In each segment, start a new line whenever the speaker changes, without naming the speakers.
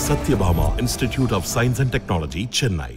Satyabhama Institute of Science and Technology, Chennai.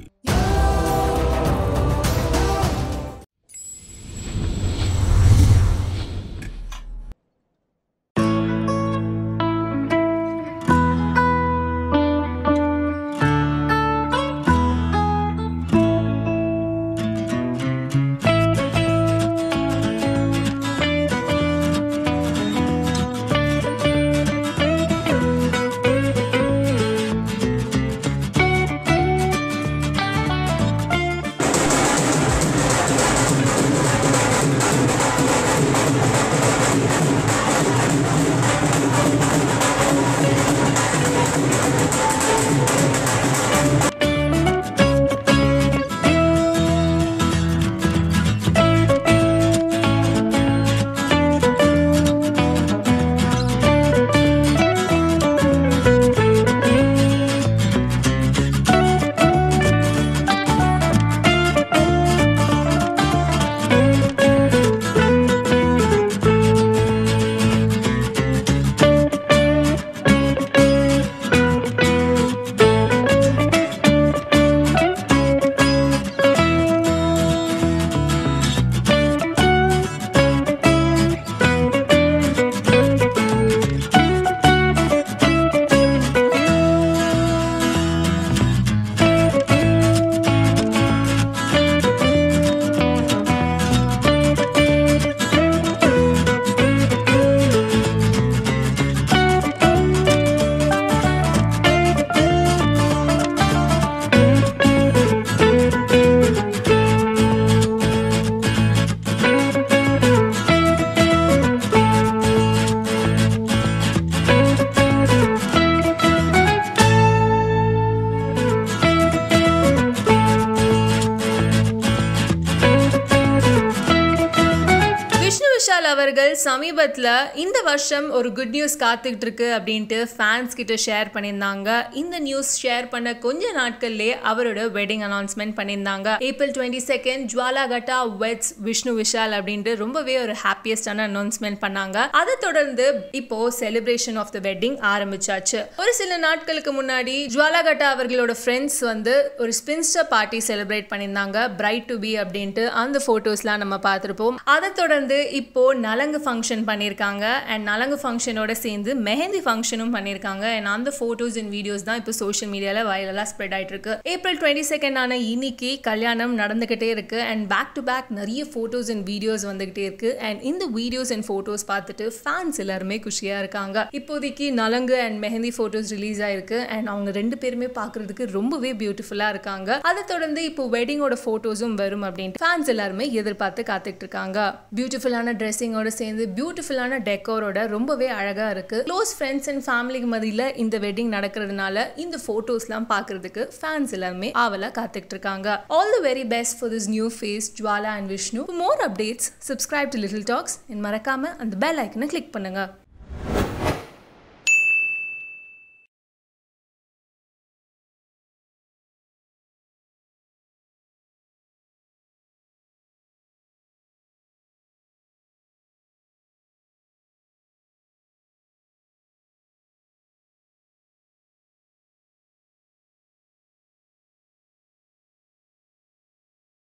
Vishnu Vishal அவர்கள் சமீபத்தில் இந்த வருஷம் ஒரு குட் நியூஸ் காத்துக்கிட்டு இருக்கு அப்படின்ட்டு ஃபேன்ஸ் கிட்ட ஷேர் பண்ணியிருந்தாங்க இந்த நியூஸ் ஷேர் பண்ண கொஞ்ச நாட்கள்லேயே அவரோட வெட்டிங் அனௌன்ஸ்மெண்ட் பண்ணியிருந்தாங்க April twenty second Jwala Gutta weds Vishnu Vishal அப்படின்ட்டு ரொம்பவே ஒரு ஹாப்பியஸ்டான அனௌன்ஸ்மெண்ட் பண்ணாங்க அதை தொடர்ந்து இப்போ செலிப்ரேஷன் ஆஃப் த வெட்டிங் ஆரம்பிச்சாச்சு ஒரு சில நாட்களுக்கு முன்னாடி ஜுவாலா கட்டா அவர்களோட ஃப்ரெண்ட்ஸ் வந்து ஒரு ஸ்பின்ஸ்டர் பார்ட்டி செலிப்ரேட் பண்ணியிருந்தாங்க பிரைட் டு பி அப்படின்ட்டு அந்த ஃபோட்டோஸ்லாம் நம்ம பார்த்துருப்போம் அதை தொடர்ந்து இப்போ நலங்கு ஃபங்க்ஷன் பண்ணியிருக்காங்க அண்ட் நலங்கு ஃபங்க்ஷனோட சேர்ந்து மெஹந்தி ஃபங்க்ஷனும் பண்ணியிருக்காங்க அண்ட் அந்த ஃபோட்டோஸ் அண்ட் வீடியோஸ் தான் இப்போ சோஷியல் மீடியாவில் வைரலாக ஸ்ப்ரெட் ஆயிட்டு இருக்கு ஏப்ரல் டுவெண்ட்டி செகண்ட் ஆன இன்னைக்கு கல்யாணம் நடந்துகிட்டே இருக்கு அண்ட் பேக் டு பேக் நிறைய ஃபோட்டோஸ் அண்ட் வீடியோஸ் வந்துகிட்டே இருக்கு அண்ட் இந்த வீடியோஸ் அண்ட் ஃபோட்டோஸ் பார்த்துட்டு ஃபேன்ஸ் எல்லாருமே குஷியாக இருக்காங்க இப்போதைக்கு நலங்கு அண்ட் மெஹந்தி ஃபோட்டோஸ் ரிலீஸ் ஆயிருக்கு அண்ட் அவங்க ரெண்டு பேருமே பார்க்கறதுக்கு ரொம்பவே பியூட்டிஃபுல்லாக இருக்காங்க அதை தொடர்ந்து இப்போ வெட்டிங்கோட ஃபோட்டோஸும் வரும் அப்படின்ட்டு ஃபேன்ஸ் எல்லாருமே எதிர்பார்த்து காத்துட்டு இருக்காங்க பியூட்டிஃபுல்லான ட்ரெஸ்ஸிங்கோட சேர்ந்து பியூட்டிஃபுல்லான டெக்கோரோட ரொம்பவே அழகா இருக்கு க்ளோஸ் ஃப்ரெண்ட்ஸ் அண்ட் ஃபேமிலிக்கு மதியில் இந்த வெட்டிங் நடக்கிறதுனால இந்த ஃபோட்டோஸ்லாம் பார்க்கறதுக்கு ஃபேன்ஸ் எல்லாருமே ஆவலா காத்துக்கிட்டு இருக்காங்க all the very best for this new phase Jwala and Vishnu more updates subscribe to Little Talks மறக்காம அந்த பெல் ஐக்கனை கிளிக் பண்ணுங்க